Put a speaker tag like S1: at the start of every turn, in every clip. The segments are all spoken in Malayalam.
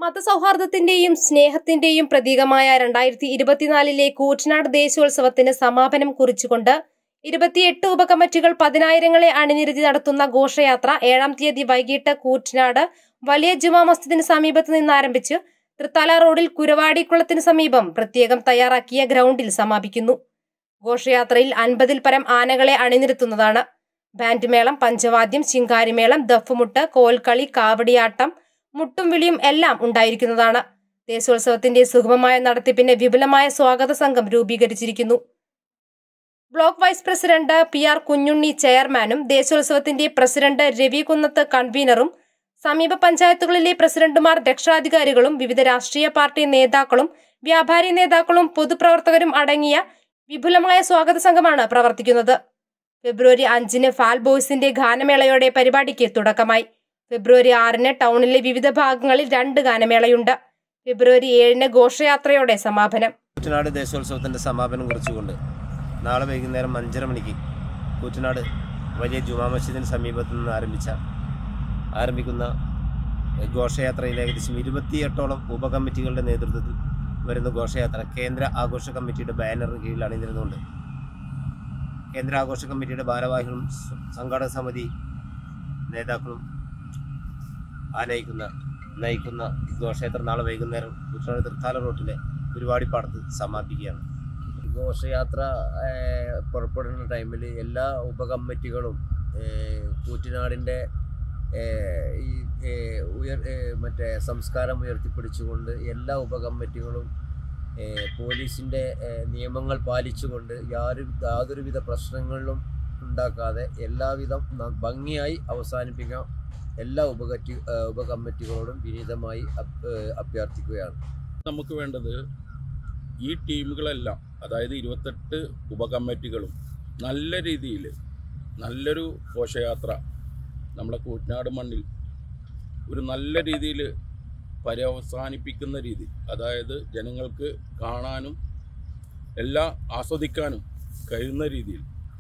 S1: മതസൗഹാർദ്ദത്തിന്റെയും സ്നേഹത്തിന്റെയും പ്രതീകമായ രണ്ടായിരത്തി ഇരുപത്തിനാലിലെ കൂറ്റനാട് ദേശീയോത്സവത്തിന് സമാപനം കുറിച്ചുകൊണ്ട് ഇരുപത്തിയെട്ട് ഉപകമ്മിറ്റികൾ പതിനായിരങ്ങളെ അണിനിരത്തി നടത്തുന്ന ഘോഷയാത്ര ഏഴാം തീയതി വൈകിട്ട് കൂറ്റനാട് വലിയ ജുമാ മസ്ജിദിന് സമീപത്ത് നിന്ന് ആരംഭിച്ച് തൃത്താല റോഡിൽ കുരവാടിക്കുളത്തിന് സമീപം പ്രത്യേകം തയ്യാറാക്കിയ ഗ്രൗണ്ടിൽ സമാപിക്കുന്നു ഘോഷയാത്രയിൽ അൻപതിൽ പരം ആനകളെ അണിനിരത്തുന്നതാണ് ബാൻഡ് മേളം പഞ്ചവാദ്യം ശിങ്കാരിമേളം ദഫുമുട്ട് കോൽക്കളി കാവടിയാട്ടം മുട്ടും വിളിയും എല്ലാം ഉണ്ടായിരിക്കുന്നതാണ് ദേശോത്സവത്തിന്റെ സുഗമമായ നടത്തിപ്പിന് വിപുലമായ സ്വാഗത സംഘം രൂപീകരിച്ചിരിക്കുന്നു block vice president P R Kunjunni ചെയർമാനും ദേശോത്സവത്തിന്റെ പ്രസിഡന്റ് രവി കുന്നത്ത് കൺവീനറും സമീപ പഞ്ചായത്തുകളിലെ പ്രസിഡന്റുമാർ രക്ഷാധികാരികളും വിവിധ രാഷ്ട്രീയ പാർട്ടി നേതാക്കളും വ്യാപാരി നേതാക്കളും പൊതുപ്രവർത്തകരും അടങ്ങിയ വിപുലമായ സ്വാഗത സംഘമാണ് പ്രവർത്തിക്കുന്നത് ഫെബ്രുവരി അഞ്ചിന് ഫാൽ ബോയ്സിന്റെ ഗാനമേളയോടെ പരിപാടിക്ക് തുടക്കമായി ഫെബ്രുവരി ആറിന് ടൗണിലെ വിവിധ ഭാഗങ്ങളിൽ രണ്ട് ഗാനമേളയുണ്ട് ഫെബ്രുവരി ഏഴിന് ഘോഷയാത്രയോടെ സമാപനം
S2: കൂറ്റനാട് ദേശോത്സവത്തിൻ്റെ സമാപനം കുറിച്ചുകൊണ്ട് നാളെ വൈകുന്നേരം അഞ്ചര മണിക്ക് കൂറ്റനാട് വലിയ ജുമാ മസ്ജിദിന് സമീപത്ത് നിന്ന് ആരംഭിച്ച ആരംഭിക്കുന്ന ഘോഷയാത്രയിൽ ഏകദേശം ഇരുപത്തിയെട്ടോളം ഉപകമ്മിറ്റികളുടെ നേതൃത്വത്തിൽ വരുന്ന ഘോഷയാത്ര കേന്ദ്ര ആഘോഷ കമ്മിറ്റിയുടെ ബാനറിന് കീഴിൽ അണിനിരുന്നുകൊണ്ട് കേന്ദ്ര ആഘോഷ കമ്മിറ്റിയുടെ ഭാരവാഹികളും സ- സംഘാടക സമിതി നേതാക്കളും ആനയിക്കുന്ന നയിക്കുന്ന ഘോഷയാത്ര നാളെ വൈകുന്നേരം കുട്ടനാട് തൃത്താല റോട്ടിലെ കുരുവാടിപ്പാടത്ത് സമാപിക്കുകയാണ്
S3: ഘോഷയാത്ര ഏഹ്, പുറപ്പെടുന്ന ടൈമിൽ എല്ലാ ഉപകമ്മിറ്റികളും ഏഹ്, കൂറ്റനാടിൻ്റെ ഏഹ്, ഈ ഏഹ്, ഉയർ ഏഹ്, മറ്റേ സംസ്കാരം ഉയർത്തിപ്പിടിച്ചുകൊണ്ട് എല്ലാ ഉപകമ്മിറ്റികളും ഏഹ്, പോലീസിൻ്റെ ഏഹ്, നിയമങ്ങൾ പാലിച്ചുകൊണ്ട് യാതൊരു യാതൊരുവിധ പ്രശ്നങ്ങളിലും ഉണ്ടാക്കാതെ എല്ലാവിധം ന- ഭംഗിയായി അവസാനിപ്പിക്കാൻ എല്ലാ ഉപകറ്റി ഏഹ്, ഉപകമ്മിറ്റികളോടും വിനീതമായി അഭ്- ഏഹ്, അഭ്യർത്ഥിക്കുകയാണ്
S4: നമുക്ക് വേണ്ടത് ഈ ടീമുകളെല്ലാം അതായത് ഇരുപത്തെട്ട് ഉപകമ്മിറ്റികളും നല്ല രീതിയിൽ നല്ലൊരു ഘോഷയാത്ര നമ്മളെ കൂറ്റനാട് മണ്ണിൽ ഒരു നല്ല രീതിയിൽ പര്യവസാനിപ്പിക്കുന്ന രീതി അതായത് ജനങ്ങൾക്ക് കാണാനും എല്ലാം ആസ്വദിക്കാനും കഴിയുന്ന രീതിയിൽ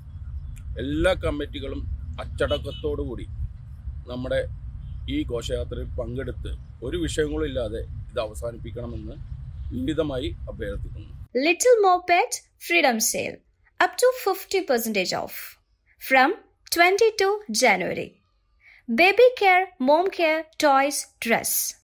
S4: എല്ലാ കമ്മിറ്റികളും അച്ചടക്കത്തോടു കൂടി നമ്മുടെ ഈ ഘോഷയാത്രയിൽ പങ്കെടുത്ത് ഒരു വിഷയങ്ങളും ഇല്ലാതെ ഇത് അവസാനിപ്പിക്കണമെന്ന് വിനീതമായി അഭ്യർത്ഥിക്കുന്നു
S5: Little Moped Freedom Sale up to 50% off from 22 January. Baby care, mom care, toys, dress.